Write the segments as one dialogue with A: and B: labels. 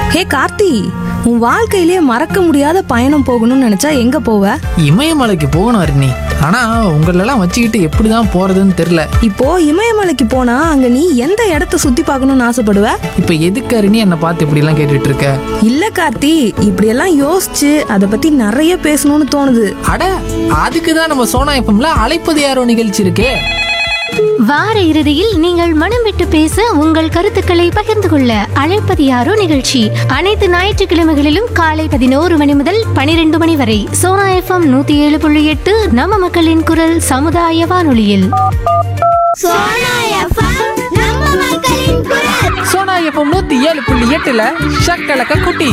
A: ஹே கார்த்தி உன் வாழ்க்கையிலே மறக்க முடியாத பயணம் போகணும்னு நினைச்சா எங்க போவ
B: இமயமலைக்கு போகணும் அருணி ஆனா உங்களெல்லாம் வச்சுக்கிட்டு எப்படிதான் போறதுன்னு தெரியல
A: இப்போ இமயமலைக்கு போனா அங்க நீ எந்த இடத்த சுத்தி பார்க்கணும்னு ஆசைப்படுவ
B: இப்ப எதுக்கு அருணி என்னை பார்த்து இப்படி எல்லாம் கேட்டுட்டு இருக்க
A: இல்ல கார்த்தி இப்படியெல்லாம் யோசிச்சு அதை பத்தி நிறைய பேசணும்னு தோணுது
B: அட அதுக்கு தான் நம்ம சோனா எஃப்எம்ல அழைப்பது யாரோ நிகழ்ச்சி இருக்கே
C: வார இறுதியில் நீங்கள் மனம் விட்டு பேச உங்கள் கருத்துக்களை பகிர்ந்து கொள்ள அழைப்பது யாரோ நிகழ்ச்சி அனைத்து ஞாயிற்றுக்கிழமைகளிலும் காலை பதினோரு மணி முதல் பனிரெண்டு மணி வரை சோனா எஃப்எம் நூத்தி ஏழு புள்ளி எட்டு நம்ம மக்களின் குரல் சமுதாய வானொலியில்
D: சோனா எஃப்எம் நம்ம மக்களின் குரல்
B: சோனா எஃப்எம் நூத்தி ஏழு புள்ளி எட்டுல ஷக்கலக்க குட்டி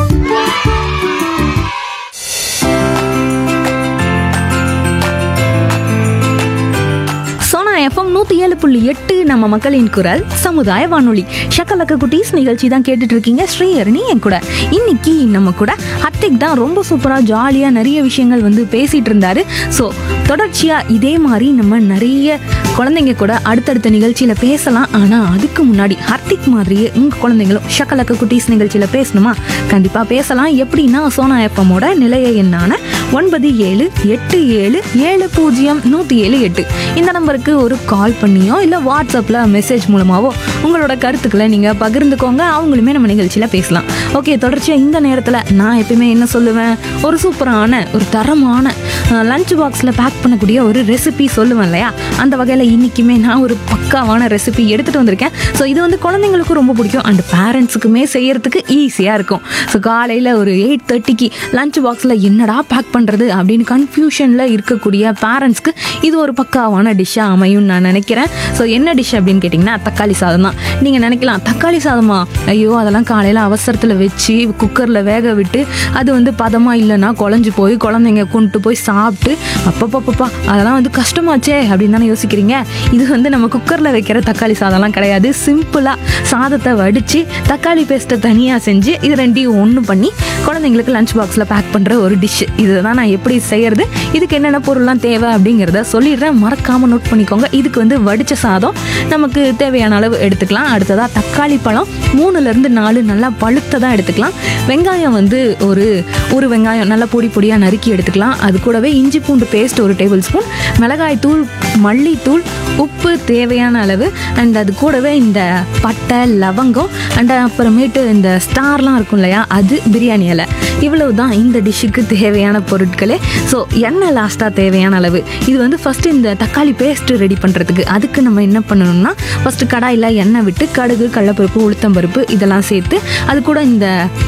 A: சோனா எஃப்எம் நூத்தி ஏழு புள்ளி எட்டு நம்ம மக்களின் குரல் சமுதாய வானொலி ஷக்கலக்க குட்டீஸ் நிகழ்ச்சி தான் கேட்டுட்டு இருக்கீங்க ஸ்ரீஹரணி என் கூட இன்னைக்கு நம்ம கூட ஹத்திக் தான் ரொம்ப சூப்பரா ஜாலியா நிறைய விஷயங்கள் வந்து பேசிட்டு இருந்தாரு ஸோ தொடர்ச்சியா இதே மாதிரி நம்ம நிறைய குழந்தைங்க கூட அடுத்தடுத்த நிகழ்ச்சியில பேசலாம் ஆனா அதுக்கு முன்னாடி ஹர்த்திக் மாதிரியே உங்க குழந்தைங்களும் ஷக்கலக்க குட்டீஸ் நிகழ்ச்சியில பேசணுமா கண்டிப்பா பேசலாம் எப்படின்னா சோனா எஃப்எம்மோட நிலைய எண்ணான ஒன்பது ஏழு எட்டு ஏழு ஏழு பூஜ்ஜியம் நூற்றி ஏழு எட்டு இந்த நம்பருக்கு ஒரு கால் பண்ணியோ இல்லை வாட்ஸ்அப்பில் மெசேஜ் மூலமாவோ உங்களோட கருத்துக்களை நீங்கள் பகிர்ந்துக்கோங்க அவங்களுமே நம்ம நிகழ்ச்சியில் பேசலாம் ஓகே தொடர்ச்சியாக இந்த நேரத்தில் நான் எப்பயுமே என்ன சொல்லுவேன் ஒரு சூப்பரான ஒரு தரமான லஞ்ச் பாக்ஸில் பேக் பண்ணக்கூடிய ஒரு ரெசிபி சொல்லுவேன் இல்லையா அந்த வகையில் இன்றைக்குமே நான் ஒரு பக்காவான ரெசிபி எடுத்துகிட்டு வந்திருக்கேன் ஸோ இது வந்து குழந்தைங்களுக்கும் ரொம்ப பிடிக்கும் அண்ட் பேரண்ட்ஸுக்குமே செய்யறதுக்கு ஈஸியாக இருக்கும் ஸோ காலையில் ஒரு எயிட் தேர்ட்டிக்கு லஞ்ச் பாக்ஸில் என்னடா பேக் பண்ணுறது அப்படின்னு கன்ஃபியூஷனில் இருக்கக்கூடிய பேரண்ட்ஸ்க்கு இது ஒரு பக்காவான டிஷ்ஷாக அமையும்னு நான் நினைக்கிறேன் ஸோ என்ன டிஷ் அப்படின்னு கேட்டிங்கன்னா தக்காளி சாதம் தான் நீங்கள் நினைக்கலாம் தக்காளி சாதமா ஐயோ அதெல்லாம் காலையில் அவசரத்தில் வச்சு குக்கரில் வேக விட்டு அது வந்து பதமாக இல்லைன்னா குழஞ்சு போய் குழந்தைங்க கொண்டு போய் சாப்பிட்டு அப்பப்பப்பப்பா அதெல்லாம் வந்து கஷ்டமாச்சே அப்படின்னு தானே யோசிக்கிறீங்க இது வந்து நம்ம குக்கரில் வைக்கிற தக்காளி சாதம்லாம் கிடையாது சிம்பிளாக சாதத்தை வடித்து தக்காளி பேஸ்ட்டை தனியாக செஞ்சு இது ரெண்டையும் ஒன்று பண்ணி குழந்தைங்களுக்கு லஞ்ச் பாக்ஸில் பேக் பண்ணுற ஒரு டிஷ் இதை தான் நான் எப்படி செய்யறது இதுக்கு என்னென்ன பொருள்லாம் தேவை அப்படிங்கிறத சொல்லிடுறேன் மறக்காமல் நோட் பண்ணிக்கோங்க இதுக்கு வந்து வடித்த சாதம் நமக்கு தேவையான அளவு எடுத்துக்கலாம் அடுத்ததாக தக்காளி பழம் மூணுலேருந்து நாலு நல்லா பழுத்ததாக எடுத்துக்கலாம் வெங்காயம் வந்து ஒரு ஒரு வெங்காயம் நல்லா பொடி பொடியாக நறுக்கி எடுத்துக்கலாம் அது கூடவே இஞ்சி பூண்டு பேஸ்ட் ஒரு டேபிள் ஸ்பூன் மிளகாய் தூள் மல்லித்தூள் உப்பு தேவையான அளவு அண்ட் அது கூடவே இந்த பட்டை லவங்கம் அண்ட் அப்புறமேட்டு இந்த ஸ்டார்லாம் இருக்கும் இல்லையா அது பிரியாணி இலை இவ்வளவு தான் இந்த டிஷ்ஷுக்கு தேவையான பொருட்களே ஸோ எண்ணெய் லாஸ்ட்டாக தேவையான அளவு இது வந்து ஃபஸ்ட்டு இந்த தக்காளி பேஸ்ட்டு ரெடி பண்ணுறதுக்கு அதுக்கு நம்ம என்ன பண்ணணும்னா ஃபஸ்ட்டு கடாயில் எண்ணெய் விட்டு கடுகு கடலப்பருப்பு உளுத்தம்பருப்பு இதெல்லாம் சேர்த்து அது கூட இந்த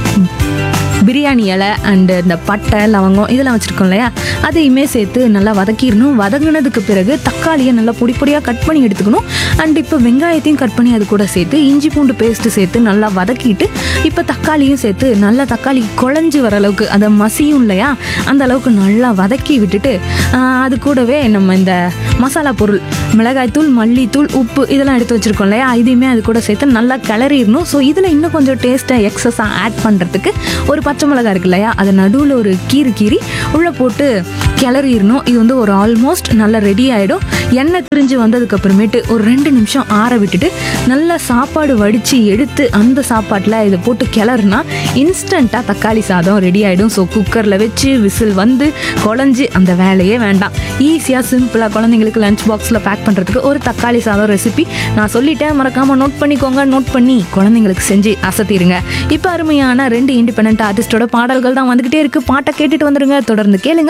A: பிரியாணி இலை அண்டு இந்த பட்டை லவங்கம் இதெல்லாம் வச்சுருக்கோம் இல்லையா அதையுமே சேர்த்து நல்லா வதக்கிடணும் வதங்கினதுக்கு பிறகு தக்காளியை நல்லா பொடி பொடியாக கட் பண்ணி எடுத்துக்கணும் அண்ட் இப்போ வெங்காயத்தையும் கட் பண்ணி அது கூட சேர்த்து இஞ்சி பூண்டு பேஸ்ட்டு சேர்த்து நல்லா வதக்கிட்டு இப்போ தக்காளியும் சேர்த்து நல்லா தக்காளி குழஞ்சி வர அளவுக்கு அதை மசியும் இல்லையா அந்த அளவுக்கு நல்லா வதக்கி விட்டுட்டு ஆஹ், அது கூடவே நம்ம இந்த மசாலா பொருள் மிளகாய்த்தூள் மல்லித்தூள் உப்பு இதெல்லாம் எடுத்து வச்சுருக்கோம் இல்லையா இதையுமே அது கூட சேர்த்து நல்லா கிளறிடணும் ஸோ இதில் இன்னும் கொஞ்சம் டேஸ்ட்டை எக்ஸஸாக ஆட் பண்ணுறதுக்கு ஒரு பச்சை மிளகாய் இருக்கு இல்லையா அதை நடுவில் ஒரு கீறு கீறி உள்ளே போட்டு கிளறிடணும் இது வந்து ஒரு ஆல்மோஸ்ட் நல்லா ரெடி ஆகிடும் எண்ணெய் திரிஞ்சு வந்ததுக்கு அப்புறமேட்டு ஒரு ரெண்டு நிமிஷம் ஆற விட்டுட்டு நல்லா சாப்பாடு வடித்து எடுத்து அந்த சாப்பாட்டில் இதை போட்டு கிளறுனா இன்ஸ்டண்ட்டாக தக்காளி சாதம் ரெடி ஆகிடும் ஸோ குக்கரில் வச்சு விசில் வந்து குழஞ்சி அந்த வேலையே வேண்டாம் ஈஸியாக சிம்பிளாக குழந்தைங்களுக்கு லஞ்ச் பாக்ஸில் பேக் பண்ணுறதுக்கு ஒரு தக்காளி சாதம் ரெசிபி நான் சொல்லிட்டேன் மறக்காமல் நோட் பண்ணிக்கோங்க நோட் பண்ணி குழந்தைங்களுக்கு செஞ்சு அசத்திடுங்க இப்போ அருமையான ரெண்டு இண்டிபெண்ட் ஆர்டிஸ்டோட பாடல்கள் தான் வந்துக்கிட்டே இருக்குது பாட்டை கேட்டுட்டு வந்துருங்க தொடர்ந்து கேளுங்க